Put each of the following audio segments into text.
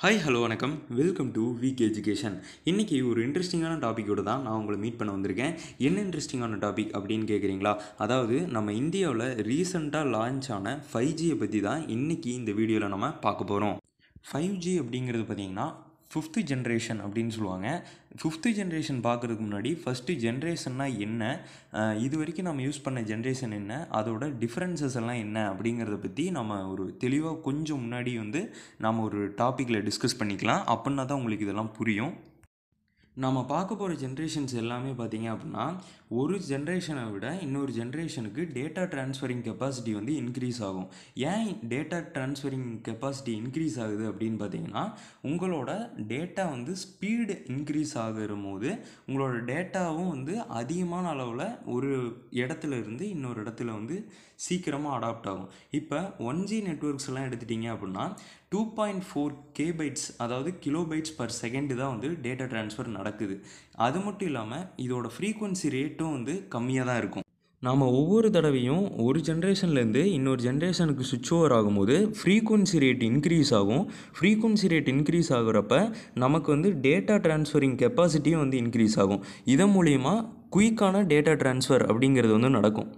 hi hello வணக்கம் welcome to week education இன்றைக்கி ஒரு இன்ட்ரெஸ்டிங்கான டாப்பிக்கோடு தான் நான் உங்களை மீட் பண்ண வந்திருக்கேன் என்ன இன்ட்ரெஸ்டிங்கான டாபிக் அப்படின்னு கேட்குறீங்களா அதாவது நம்ம இந்தியாவில் ரீசெண்டாக லான்ச் ஆன ஃபைவ் ஜியை பற்றி தான் இன்றைக்கி இந்த வீடியோவில் நம்ம பார்க்க போகிறோம் ஃபைவ் ஜி அப்படிங்கிறது பார்த்திங்கன்னா ஃபிஃப்த்து ஜென்ரேஷன் அப்படின்னு சொல்லுவாங்க ஃபிஃப்த்து ஜென்ரேஷன் பார்க்குறதுக்கு முன்னாடி ஃபஸ்ட்டு ஜென்ரேஷன்னா என்ன அஹ் இது வரைக்கும் நம்ம யூஸ் பண்ண ஜென்ரேஷன் என்ன அதோட டிஃப்ரென்சஸ் எல்லாம் என்ன அப்படிங்கிறத பற்றி நம்ம ஒரு தெளிவாக கொஞ்சம் முன்னாடி வந்து நம்ம ஒரு டாப்பிக்கில் டிஸ்கஸ் பண்ணிக்கலாம் அப்படின்னா தான் உங்களுக்கு இதெல்லாம் புரியும் நம்ம பார்க்க போகிற ஜென்ரேஷன்ஸ் எல்லாமே பார்த்தீங்க அப்படின்னா ஒரு ஜென்ரேஷனை விட இன்னொரு ஜென்ரேஷனுக்கு டேட்டா ட்ரான்ஸ்ஃபரிங் கெப்பாசிட்டி வந்து இன்க்ரீஸ் ஆகும் ஏன் டேட்டா ட்ரான்ஸ்ஃபரிங் கெப்பாசிட்டி இன்க்ரீஸ் ஆகுது அப்படின்னு பார்த்தீங்கன்னா உங்களோட டேட்டா வந்து ஸ்பீடு இன்க்ரீஸ் ஆகிற போது உங்களோட டேட்டாவும் வந்து அதிகமான அளவில் ஒரு இடத்துல இருந்து இன்னொரு இடத்துல வந்து சீக்கிரமாக அடாப்ட் ஆகும் இப்போ ஒன் ஜி நெட்ஒர்க்ஸ் எல்லாம் எடுத்துட்டிங்க அப்படின்னா two point four K bytes அதாவது கிலோ பைட்ஸ் பர் செகண்டு தான் வந்து டேட்டா ட்ரான்ஸ்ஃபர் நடக்குது அது மட்டும் இல்லாமல் இதோட ஃப்ரீக்குவன்சி ரேட்டும் வந்து கம்மியாக தான் இருக்கும் நாம் ஒவ்வொரு தடவையும் ஒரு ஜென்ரேஷன்லேருந்து இன்னொரு ஜென்ரேஷனுக்கு சுவிட்ச் ஓவர் ஆகும்போது ஃப்ரீக்குவன்சி ரேட் இன்க்ரீஸ் ஆகும் ஃப்ரீக்குவன்சி ரேட் இன்க்ரீஸ் ஆகுறப்ப நமக்கு வந்து டேட்டா ட்ரான்ஸ்ஃபரிங் கெப்பாசிட்டியும் வந்து இன்க்ரீஸ் ஆகும் இதன் மூலிமா குயிக்கான டேட்டா ட்ரான்ஸ்ஃபர் அப்படிங்கிறது வந்து நடக்கும்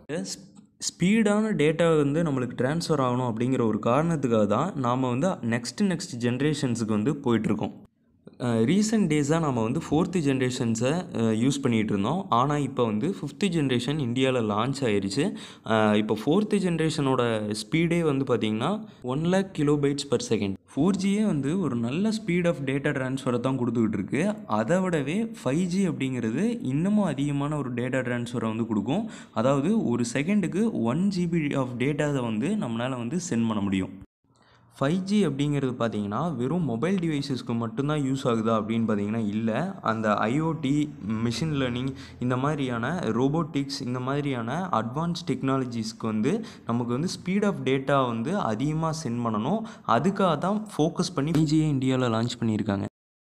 ஸ்பீடான டேட்டா வந்து நம்மளுக்கு ட்ரான்ஸ்ஃபர் ஆகணும் அப்படிங்கிற ஒரு காரணத்துக்காக தான் நாம் வந்து நெக்ஸ்ட் நெக்ஸ்ட் ஜென்ரேஷன்ஸுக்கு வந்து போயிட்டுருக்கோம் ரீசெண்ட் டேஸாக நம்ம வந்து ஃபோர்த்து ஜென்ரேஷன்ஸை யூஸ் பண்ணிகிட்டு இருந்தோம் ஆனால் இப்போ வந்து ஃபிஃப்த்து ஜென்ரேஷன் இந்தியாவில் லான்ச் ஆயிருச்சு இப்போ ஃபோர்த்து ஜென்ரேஷனோட ஸ்பீடே வந்து பார்த்திங்கன்னா one lakh kilobytes per second four ஜியே வந்து ஒரு நல்ல ஸ்பீட் ஆஃப் டேட்டா ட்ரான்ஸ்ஃபரை தான் கொடுத்துக்கிட்டு இருக்கு அதை விடவே ஃபைவ் ஜி அப்படிங்கிறது இன்னமும் அதிகமான ஒரு டேட்டா ட்ரான்ஸ்ஃபரை வந்து கொடுக்கும் அதாவது ஒரு செகண்டுக்கு ஒன் ஜிபி ஆஃப் டேட்டாவை வந்து நம்மளால் வந்து சென்ட் பண்ண முடியும் ஃபைவ் ஜி அப்படிங்கிறது பார்த்தீங்கன்னா வெறும் மொபைல் டிவைசஸ்க்கு மட்டும்தான் யூஸ் ஆகுதா அப்படின்னு பார்த்தீங்கன்னா இல்லை அந்த ஐஓடி மிஷின் லேர்னிங் இந்த மாதிரியான ரோபோட்டிக்ஸ் இந்த மாதிரியான அட்வான்ஸ் டெக்னாலஜிஸ்க்கு வந்து நமக்கு வந்து ஸ்பீட் ஆஃப் டேட்டா வந்து அதிகமாக சென்ட் பண்ணணும் அதுக்காக தான் ஃபோக்கஸ் பண்ணி ஃபைவ் ஜியை இந்தியாவில் லான்ச் பண்ணியிருக்காங்க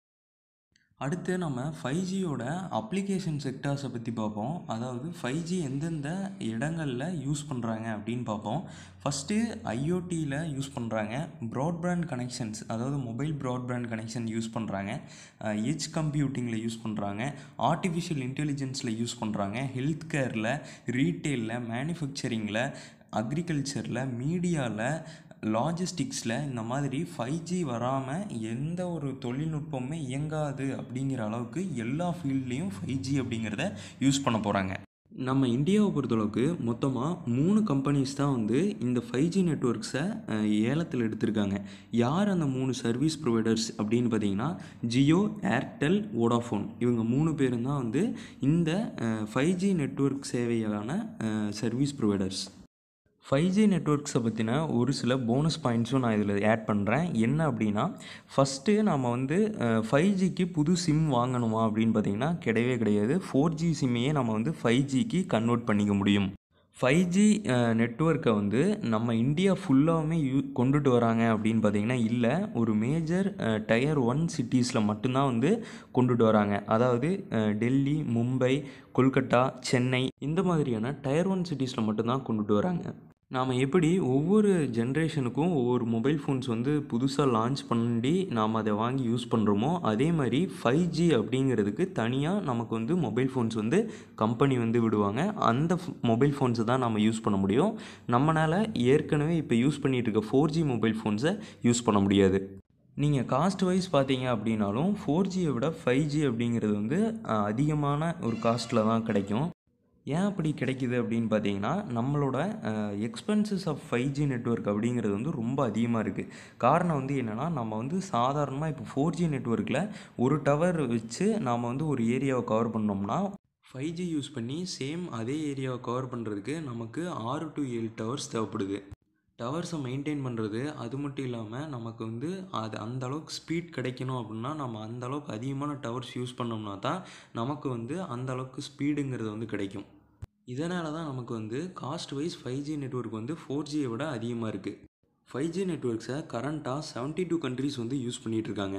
அடுத்து நம்ம ஃபைவ் ஜியோட அப்ளிகேஷன் செக்டார்ஸை பற்றி பார்ப்போம் அதாவது ஃபைவ் ஜி எந்தெந்த இடங்களில் யூஸ் பண்ணுறாங்க அப்படின்னு பார்ப்போம் ஃபஸ்ட்டு ஐஓடியில் யூஸ் பண்ணுறாங்க ப்ராட்பேண்ட் கனெக்ஷன்ஸ் அதாவது மொபைல் ப்ராட்பேண்ட் கனெக்ஷன் யூஸ் பண்ணுறாங்க எஜ் கம்ப்யூட்டிங்கில் யூஸ் பண்ணுறாங்க ஆர்டிஃபிஷியல் இன்டெலிஜென்ஸில் யூஸ் பண்ணுறாங்க ஹெல்த் கேரில் ரீட்டெயிலில் மேனுஃபேக்சரிங்கில் அக்ரிகல்ச்சரில் மீடியாவில் லாஜிஸ்டிக்ஸில் இந்த மாதிரி ஃபைவ் ஜி வராமல் எந்த ஒரு தொழில்நுட்பமுமே இயங்காது அப்படிங்கிற அளவுக்கு எல்லா ஃபீல்ட்லேயும் ஃபைவ் ஜி அப்படிங்கிறத யூஸ் பண்ண போகிறாங்க நம்ம இந்தியாவை பொறுத்தளவுக்கு மொத்தமாக மூணு கம்பெனிஸ் தான் வந்து இந்த ஃபைவ் ஜி நெட்ஒர்க்ஸை ஏலத்தில் எடுத்திருக்காங்க யார் அந்த மூணு சர்வீஸ் ப்ரொவைடர்ஸ் அப்படின்னு பார்த்தீங்கன்னா ஜியோ ஏர்டெல் வோடாஃபோன் இவங்க மூணு பேரும் தான் வந்து இந்த ஃபைவ் ஜி நெட்ஒர்க் சேவையான சர்வீஸ் ப்ரொவைடர்ஸ் ஃபைவ் ஜி நெட்ஒர்க்ஸை பற்றின ஒரு சில போனஸ் பாயிண்ட்ஸும் நான் இதில் ஆட் பண்ணுறேன் என்ன அப்படின்னா ஃபஸ்ட்டு நம்ம வந்து ஃபைவ் ஜிக்கு புது சிம் வாங்கணுமா அப்படின்னு பார்த்தீங்கன்னா கிடையவே கிடையாது ஃபோர் ஜி சிம்மையே நம்ம வந்து ஃபைவ் ஜிக்கு கன்வெர்ட் பண்ணிக்க முடியும் ஃபைவ் ஜி நெட்ஒர்க்கை வந்து நம்ம இந்தியா ஃபுல்லாகவுமே யூ கொண்டுட்டு வராங்க அப்படின்னு பார்த்தீங்கன்னா இல்லை ஒரு மேஜர் டயர் ஒன் சிட்டிஸில் மட்டும்தான் வந்து கொண்டுட்டு வராங்க அதாவது டெல்லி மும்பை கொல்கட்டா சென்னை இந்த மாதிரியான டயர் ஒன் சிட்டிஸில் மட்டும்தான் கொண்டுட்டு வராங்க நாம் எப்படி ஒவ்வொரு ஜென்ரேஷனுக்கும் ஒவ்வொரு மொபைல் ஃபோன்ஸ் வந்து புதுசாக லான்ச் பண்ணி நாம் அதை வாங்கி யூஸ் பண்ணுறோமோ அதே மாதிரி ஃபைவ் ஜி அப்படிங்கிறதுக்கு தனியாக நமக்கு வந்து மொபைல் ஃபோன்ஸ் வந்து கம்பெனி வந்து விடுவாங்க அந்த மொபைல் ஃபோன்ஸை தான் நம்ம யூஸ் பண்ண முடியும் நம்மளால் ஏற்கனவே இப்போ யூஸ் பண்ணிகிட்டு இருக்க ஃபோர் ஜி மொபைல் ஃபோன்ஸை யூஸ் பண்ண முடியாது நீங்கள் காஸ்ட் வைஸ் பார்த்தீங்க அப்படின்னாலும் ஃபோர் ஜியை விட ஃபைவ் ஜி அப்படிங்கிறது வந்து அதிகமான ஒரு காஸ்ட்டில் தான் கிடைக்கும் ஏன் அப்படி கிடைக்கிது அப்படின்னு பார்த்தீங்கன்னா நம்மளோட expenses of five G network அப்படிங்கிறது வந்து ரொம்ப அதிகமாக இருக்குது காரணம் வந்து என்னென்னா நம்ம வந்து சாதாரணமாக இப்போ ஃபோர் ஜி நெட்ஒர்க்கில் ஒரு டவர் வச்சு நாம் வந்து ஒரு ஏரியாவை கவர் பண்ணோம்னா ஃபைவ் ஜி யூஸ் பண்ணி சேம் அதே ஏரியாவை கவர் பண்ணுறதுக்கு நமக்கு ஆறு டு ஏழு டவர்ஸ் தேவைப்படுது டவர்ஸை மெயின்டைன் பண்ணுறது அது மட்டும் இல்லாமல் நமக்கு வந்து அது அந்த அளவுக்கு ஸ்பீட் கிடைக்கணும் அப்படின்னா நம்ம அந்த அளவுக்கு அதிகமான டவர்ஸ் யூஸ் பண்ணோம்னா தான் நமக்கு வந்து அந்த அளவுக்கு ஸ்பீடுங்கிறது வந்து கிடைக்கும் இதனால தான் நமக்கு வந்து cost wise five G network வந்து ஃபோர் ஜியை விட அதிகமாக இருக்குது ஃபைவ் ஜி நெட்ஒர்க்ஸை கரண்ட்டாக செவன்ட்டி டூ கண்ட்ரிஸ் வந்து யூஸ் பண்ணிகிட்ருக்காங்க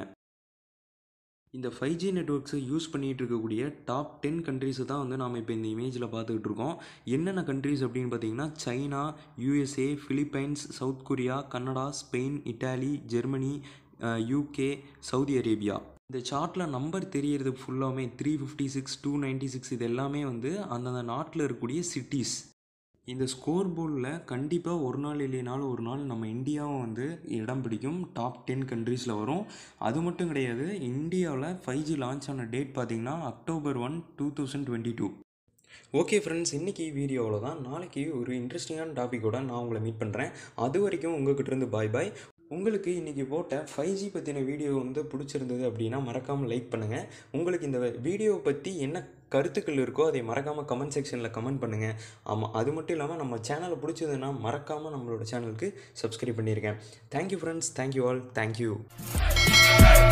இந்த ஃபைவ் ஜி நெட்ஒர்க்ஸை யூஸ் பண்ணிகிட்டு இருக்கக்கூடிய டாப் டென் கண்ட்ரிஸை தான் வந்து நாம் இப்போ இந்த இமேஜில் பார்த்துக்கிட்டு இருக்கோம் என்னென்ன கண்ட்ரிஸ் அப்படின்னு பார்த்தீங்கன்னா China USA Philippines South Korea Canada Spain Italy Germany UK Saudi Arabia இந்த சார்ட்டில் நம்பர் தெரியறது ஃபுல்லாமே three fifty six two ninety six இது எல்லாமே வந்து அந்தந்த நாட்டில் இருக்கக்கூடிய சிட்டிஸ் இந்த ஸ்கோர் போர்டில் கண்டிப்பாக ஒரு நாள் இல்லைனாலும் ஒரு நாள் நம்ம இந்தியாவும் வந்து இடம் பிடிக்கும் டாப் டென் கண்ட்ரீஸில் வரும் அது மட்டும் கிடையாது இந்தியாவில் ஃபைவ் ஜி லான்ச் ஆன டேட் பார்த்திங்கன்னா October one two thousand twenty two okay friends இன்றைக்கி வீடியோவில் தான் நாளைக்கு ஒரு இன்ட்ரெஸ்டிங்கான டாப்பிக்கோட நான் உங்களை மீட் பண்ணுறேன் அது வரைக்கும் உங்ககிட்ட இருந்து பாய் பாய் உங்களுக்கு இன்றைக்கி போட்ட ஃபைவ் ஜி பற்றின வீடியோ வந்து பிடிச்சிருந்தது அப்படின்னா மறக்காமல் லைக் பண்ணுங்கள் உங்களுக்கு இந்த வீடியோவை பற்றி என்ன கருத்துக்கள் இருக்கோ அதை மறக்காமல் கமெண்ட் செக்ஷனில் கமெண்ட் பண்ணுங்கள் ஆமாம் அது மட்டும் இல்லாமல் நம்ம சேனலை பிடிச்சதுன்னா மறக்காமல் நம்மளோட சேனலுக்கு சப்ஸ்கிரைப் பண்ணியிருக்கேன் thank you friends thank you all thank you